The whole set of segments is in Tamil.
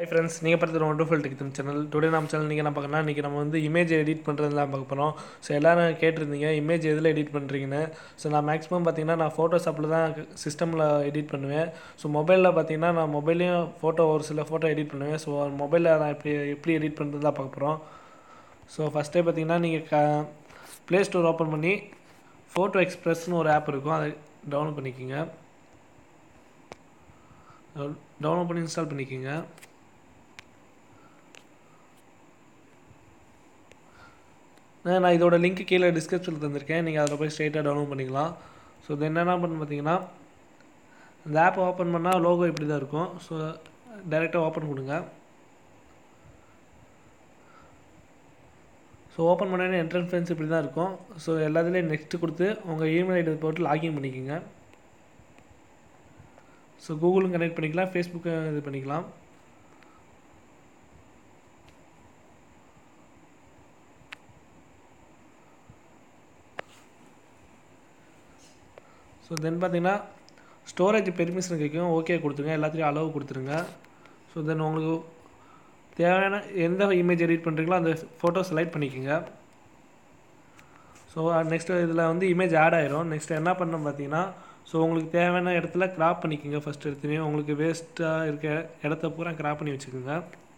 ஹை ஃப்ரெண்ட்ஸ் நீங்கள் பார்த்துட்டு ஒண்டர்ஃபுல் டெக் சேனல் டுடே நம்ம சேனல் நீங்கள் என்ன பார்க்கணும் இன்றைக்கி நம்ம வந்து இமேஜ் எடிட் பண்ணுறதுலாம் பார்க்க போகிறோம் ஸோ எல்லோரும் கேட்டிருந்தீங்க இமேஜ் எதில் எடிட் பண்ணுறீங்கன்னு ஸோ நான் மேக்ஸிமம் பார்த்தீங்கன்னா நான் ஃபோட்டோஷாப்பில் தான் சிஸ்டமில் எடிட் பண்ணுவேன் ஸோ மொபைலில் பார்த்தீங்கன்னா நான் மொபைல்லையும் ஃபோட்டோ ஒரு சில ஃபோட்டோ எடிட் பண்ணுவேன் ஸோ மொபைலில் நான் எப்படி எப்படி எடிட் பண்ணுறது தான் பார்க்க போகிறோம் ஸோ ஃபஸ்ட்டே பார்த்தீங்கன்னா நீங்கள் க ப்ளே ஸ்டோர் ஓப்பன் பண்ணி ஃபோட்டோ எக்ஸ்பிரஸ்னு ஒரு ஆப் இருக்கும் அதை டவுன்லோட் பண்ணிக்கோங்க டவுன்லோட் பண்ணி இன்ஸ்டால் பண்ணிக்கோங்க நான் இதோட லிங்க் கீழே டிஸ்கிரிப்ஷனில் தந்திருக்கேன் நீங்கள் அதில் போய் ஸ்ட்ரைட்டாக டவுன்லோட் பண்ணிக்கலாம் ஸோ இது என்னென்ன பண்ணு பார்த்தீங்கன்னா இந்த ஆப் ஓப்பன் பண்ணால் லோகோ இப்படி தான் இருக்கும் ஸோ டைரெக்டாக ஓப்பன் கொடுங்க ஸோ ஓப்பன் பண்ணோடனே என்ட்ரன்ஸ் ஃபென்ஸ் இப்படி தான் இருக்கும் ஸோ எல்லாத்துலேயும் நெக்ஸ்ட்டு கொடுத்து உங்கள் இமெயில் ஐடி போட்டு லாகின் பண்ணிக்கோங்க ஸோ கூகுளும் கனெக்ட் பண்ணிக்கலாம் ஃபேஸ்புக்கும் இது பண்ணிக்கலாம் ஸோ தென் பார்த்தீங்கன்னா ஸ்டோரேஜ் பெர்மிஷன் கேட்கும் ஓகே கொடுத்துருங்க எல்லாத்துலேயும் அளவு கொடுத்துருங்க ஸோ தென் உங்களுக்கு தேவையான எந்த இமேஜ் எடிட் பண்ணுறீங்களோ அந்த ஃபோட்டோ செலக்ட் பண்ணிக்கோங்க ஸோ நெக்ஸ்ட்டு இதில் வந்து இமேஜ் ஆட் ஆயிரும் நெக்ஸ்ட் என்ன பண்ணணும் பார்த்தீங்கன்னா ஸோ உங்களுக்கு தேவையான இடத்துல கிராப் பண்ணிக்கோங்க ஃபஸ்ட் எடுத்துனே உங்களுக்கு வேஸ்ட்டாக இருக்க இடத்த பூரா கிராப் பண்ணி வச்சுக்கோங்க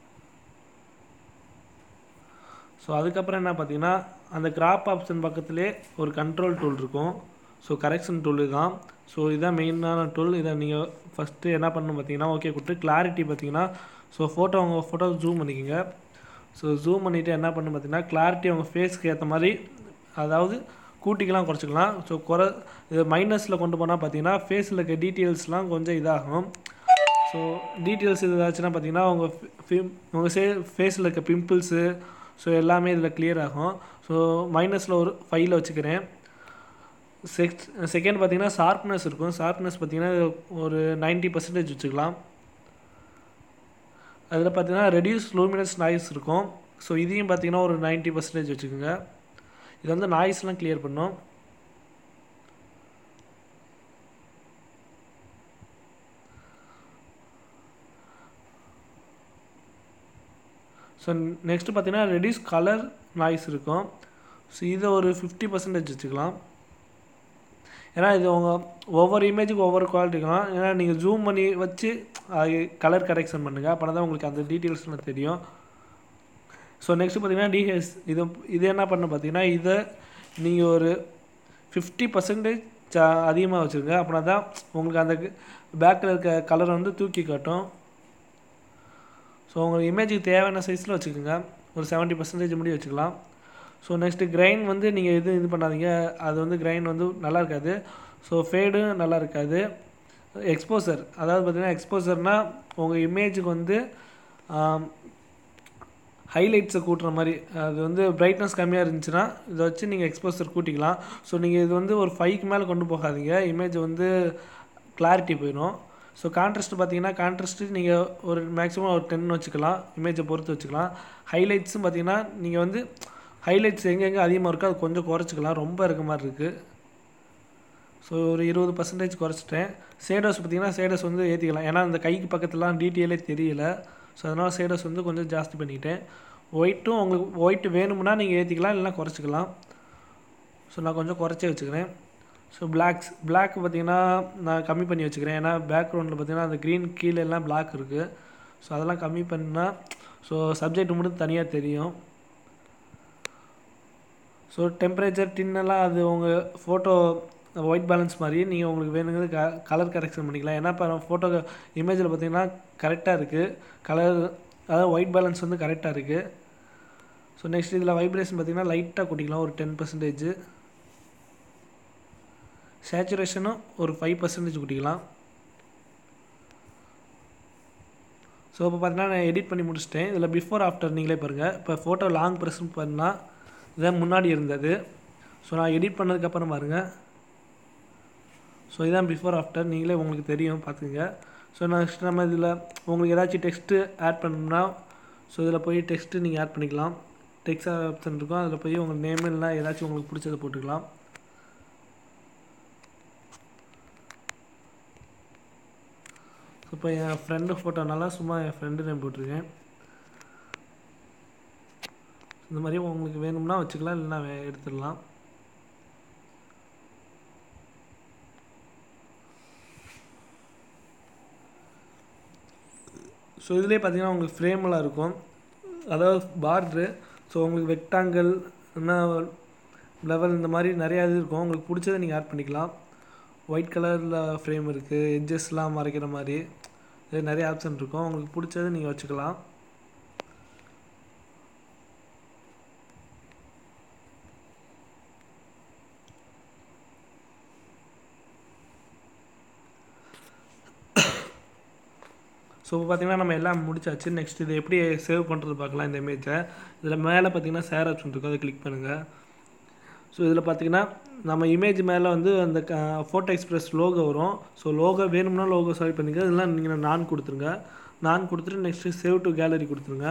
ஸோ அதுக்கப்புறம் என்ன பார்த்தீங்கன்னா அந்த கிராப் ஆப்ஷன் பக்கத்துலேயே ஒரு கண்ட்ரோல் டூல் இருக்கும் ஸோ கரெக்ஷன் டூல் தான் ஸோ இதுதான் மெயினான டூல் இதை நீங்கள் ஃபஸ்ட்டு என்ன பண்ணணும் பார்த்தீங்கன்னா ஓகே கொடுத்து கிளாரிட்டி பார்த்தீங்கன்னா ஸோ ஃபோட்டோ உங்கள் ஃபோட்டோ ஜூம் பண்ணிக்கோங்க ஸோ ஜூம் பண்ணிவிட்டு என்ன பண்ணணும் பார்த்தீங்கன்னா கிளாரிட்டி உங்கள் ஃபேஸ்க்கு ஏற்ற மாதிரி அதாவது கூட்டிக்கலாம் குறைச்சிக்கலாம் ஸோ குறை இது மைனஸில் கொண்டு போனால் பார்த்தீங்கன்னா ஃபேஸில் இருக்க டீட்டெயில்ஸ்லாம் கொஞ்சம் இதாகும் ஸோ டீட்டெயில்ஸ் இதாச்சுன்னா பார்த்தீங்கன்னா உங்கள் ஃபிம் உங்கள் சே ஃபேஸில் இருக்க பிம்பிள்ஸு ஸோ எல்லாமே இதில் கிளியர் ஆகும் ஸோ மைனஸில் ஒரு ஃபைவ்ல வச்சுக்கிறேன் செக்ஸ் செகண்ட் பார்த்தீங்கன்னா ஷார்ப்னஸ் இருக்கும் ஷார்ப்னஸ் பார்த்தீங்கன்னா ஒரு நைன்ட்டி பர்சன்டேஜ் வச்சுக்கலாம் அதில் பார்த்தீங்கன்னா ரெடியூஸ் லூமினஸ் நாய்ஸ் இருக்கும் ஸோ இதையும் பார்த்தீங்கன்னா ஒரு நைன்ட்டி பர்சன்டேஜ் வச்சுக்கோங்க இது வந்து நாய்ஸ்லாம் கிளியர் பண்ணும் ஸோ நெக்ஸ்ட்டு பார்த்தீங்கன்னா ரெடியூஸ் கலர் நாய்ஸ் இருக்கும் ஸோ இதை ஒரு ஃபிஃப்டி பர்சன்டேஜ் வச்சுக்கலாம் ஏன்னா இது உங்கள் ஒவ்வொரு இமேஜுக்கு ஒவ்வொரு குவாலிட்டி இருக்கலாம் ஏன்னா நீங்கள் ஜூம் பண்ணி வச்சு கலர் கரெக்ஷன் பண்ணுங்கள் அப்போ தான் உங்களுக்கு அந்த டீட்டெயில்ஸ்லாம் தெரியும் ஸோ நெக்ஸ்ட்டு பார்த்தீங்கன்னா டிஹெச் இது இது என்ன பண்ண பார்த்தீங்கன்னா இதை நீங்கள் ஒரு ஃபிஃப்டி பர்சன்டேஜ் அதிகமாக வச்சுருங்க அப்படின்னா தான் உங்களுக்கு அந்த பேக்கில் இருக்க கலரை வந்து தூக்கி காட்டும் ஸோ உங்களுக்கு இமேஜுக்கு தேவையான சைஸில் வச்சுக்கோங்க ஒரு செவன்ட்டி பர்சன்டேஜ் முடி வச்சுக்கலாம் ஸோ நெக்ஸ்ட்டு கிரைன் வந்து நீங்கள் எதுவும் இது பண்ணாதீங்க அது வந்து கிரைன் வந்து நல்லா இருக்காது ஸோ ஃபேடும் நல்லா இருக்காது எக்ஸ்போசர் அதாவது பார்த்திங்கன்னா எக்ஸ்போசர்னால் உங்கள் இமேஜுக்கு வந்து ஹைலைட்ஸை கூட்டுற மாதிரி அது வந்து பிரைட்னஸ் கம்மியாக இருந்துச்சுன்னா இதை வச்சு நீங்கள் எக்ஸ்போசர் கூட்டிக்கலாம் ஸோ நீங்கள் இது வந்து ஒரு ஃபைவ்க்கு மேலே கொண்டு போகாதீங்க இமேஜ் வந்து கிளாரிட்டி போயிடும் ஸோ கான்ட்ராஸ்ட் பார்த்தீங்கன்னா கான்ட்ராஸ்ட்டு நீங்கள் ஒரு மேக்ஸிமம் ஒரு டென் வச்சுக்கலாம் இமேஜை பொறுத்து வச்சுக்கலாம் ஹைலைட்ஸும் பார்த்தீங்கன்னா நீங்கள் வந்து ஹைலைட்ஸ் எங்கெங்கே அதிகமாக இருக்கோ அது கொஞ்சம் குறைச்சிக்கலாம் ரொம்ப இருக்க மாதிரி இருக்குது ஸோ ஒரு இருபது பர்சன்டேஜ் குறைச்சிட்டேன் சேடோஸ் பார்த்திங்கன்னா சேடோஸ் வந்து ஏற்றிக்கலாம் ஏன்னா அந்த கைக்கு பக்கத்துலாம் டீட்டெயிலே தெரியல ஸோ அதனால் சேடோஸ் வந்து கொஞ்சம் ஜாஸ்தி பண்ணிக்கிட்டேன் ஒயிட்டும் உங்களுக்கு ஒயிட் வேணும்னா நீங்கள் ஏற்றிக்கலாம் இல்லைனா குறைச்சிக்கலாம் ஸோ நான் கொஞ்சம் குறைச்சே வச்சுக்கிறேன் ஸோ பிளாக்ஸ் பிளாக் பார்த்திங்கன்னா நான் கம்மி பண்ணி வச்சுக்கிறேன் ஏன்னா பேக்ரவுண்டில் பார்த்திங்கன்னா அந்த க்ரீன் கீழே எல்லாம் பிளாக் இருக்குது ஸோ அதெல்லாம் கம்மி பண்ணால் ஸோ சப்ஜெக்ட் மட்டும் தனியாக தெரியும் ஸோ டெம்பரேச்சர் டின்னெல்லாம் அது உங்கள் ஃபோட்டோ ஒயிட் பேலன்ஸ் மாதிரி நீங்கள் உங்களுக்கு வேணுங்கிறது க கலர் கரெக்ஷன் பண்ணிக்கலாம் ஏன்னா இப்போ ஃபோட்டோ இமேஜில் பார்த்தீங்கன்னா கரெக்டாக இருக்குது கலர் அதாவது ஒயிட் பேலன்ஸ் வந்து கரெக்டாக இருக்குது ஸோ நெக்ஸ்ட் இதில் வைப்ரேஷன் பார்த்திங்கன்னா லைட்டாக கூட்டிக்கலாம் ஒரு டென் பர்சன்டேஜ் சேச்சுரேஷனும் ஒரு ஃபைவ் பர்சன்டேஜ் கூட்டிக்கலாம் ஸோ இப்போ பார்த்தீங்கன்னா நான் எடிட் பண்ணி முடிச்சிட்டேன் இதில் பிஃபோர் ஆஃப்டர் நீங்களே பாருங்கள் இப்போ ஃபோட்டோ லாங் ப்ரெஸ் பண்ணால் இதான் முன்னாடி இருந்தது ஸோ நான் எடிட் பண்ணதுக்கப்புறம் பாருங்கள் ஸோ இதான் பிஃபோர் ஆஃப்டர் நீங்களே உங்களுக்கு தெரியும் பார்த்துங்க ஸோ நெக்ஸ்ட் நம்ம இதில் உங்களுக்கு ஏதாச்சும் டெக்ஸ்ட்டு ஆட் பண்ணணும்னா ஸோ இதில் போய் டெக்ஸ்ட்டு நீங்கள் ஆட் பண்ணிக்கலாம் டெக்ஸ்ட் ஆப்ஷன் இருக்கும் அதில் போய் உங்கள் நேம் இல்லைனா ஏதாச்சும் உங்களுக்கு பிடிச்சதை போட்டுக்கலாம் இப்போ என் ஃப்ரெண்டு ஃபோட்டோனால சும்மா என் ஃப்ரெண்டு நேம் போட்டிருக்கேன் இந்த மாதிரி உங்களுக்கு வேணும்னா வச்சுக்கலாம் இல்லைன்னா வே- எடுத்துடலாம் ஸோ இதுலேயே பார்த்தீங்கன்னா உங்களுக்கு ஃப்ரேமெல்லாம் இருக்கும் அதாவது பார்ட்ரு ஸோ உங்களுக்கு வெக்டாங்கிள் என்ன லெவல் இந்த மாதிரி நிறையா இது இருக்கும் உங்களுக்கு பிடிச்சதை நீங்கள் ஆட் பண்ணிக்கலாம் ஒயிட் கலரில் ஃப்ரேம் இருக்குது எட்ஜஸ்லாம் மறைக்கிற மாதிரி இது நிறைய ஆப்ஷன் இருக்கும் உங்களுக்கு பிடிச்சதை நீங்கள் வச்சுக்கலாம் ஸோ இப்போ பார்த்தீங்கன்னா நம்ம எல்லாம் முடிச்சாச்சு நெக்ஸ்ட் இது எப்படி சேவ் பண்ணுறது பார்க்கலாம் இந்த இமேஜை இதில் மேலே பார்த்தீங்கன்னா ஷேர் ஆப்ஷன் இருக்கும் அதை கிளிக் பண்ணுங்கள் ஸோ இதில் பார்த்தீங்கன்னா நம்ம இமேஜ் மேலே வந்து அந்த ஃபோட்டோ எக்ஸ்பிரஸ் லோகோ வரும் ஸோ லோகோ வேணும்னா லோகோ செலக்ட் பண்ணிக்க இதெல்லாம் நீங்கள் நான் கொடுத்துருங்க நான் கொடுத்துட்டு நெக்ஸ்ட்டு சேவ் டு கேலரி கொடுத்துருங்க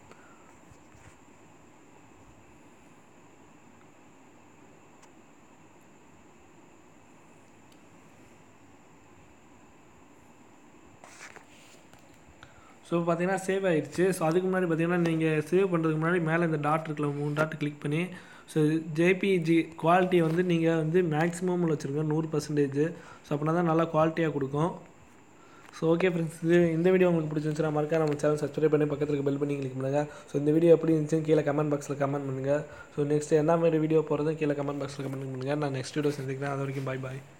ஸோ பார்த்தீங்கன்னா சேவ் ஆயிடுச்சு ஸோ அதுக்கு முன்னாடி பார்த்தீங்கன்னா நீங்கள் சேவ் பண்ணுறதுக்கு முன்னாடி மேலே இந்த டாட் இருக்குல்ல மூணு டாட் கிளிக் பண்ணி ஸோ ஜேபிஜி குவாலிட்டி வந்து நீங்கள் வந்து மேக்ஸிமமில் வச்சுருங்க நூறு பர்சன்டேஜ் ஸோ அப்படின்னா தான் நல்லா குவாலிட்டியாக கொடுக்கும் ஸோ ஓகே ஃப்ரெண்ட்ஸ் இது இந்த வீடியோ உங்களுக்கு பிடிச்சிருந்துச்சுன்னா மறக்காம நம்ம சேனல் சப்ஸ்கிரைப் பண்ணி பக்கத்துல இருக்க பெல் பண்ணி கிளிக் பண்ணுங்கள் ஸோ இந்த வீடியோ எப்படி இருந்துச்சுன்னு கீழே கமெண்ட் பாக்ஸில் கமெண்ட் பண்ணுங்கள் ஸோ நெக்ஸ்ட் என்ன மாதிரி வீடியோ போகிறதும் கீழே கமெண்ட் பாக்ஸில் கமெண்ட் பண்ணுங்கள் நான் நெக்ஸ்ட் வீடியோ சந்திக்கிறேன் அது வரைக்கும் பாய் பாய்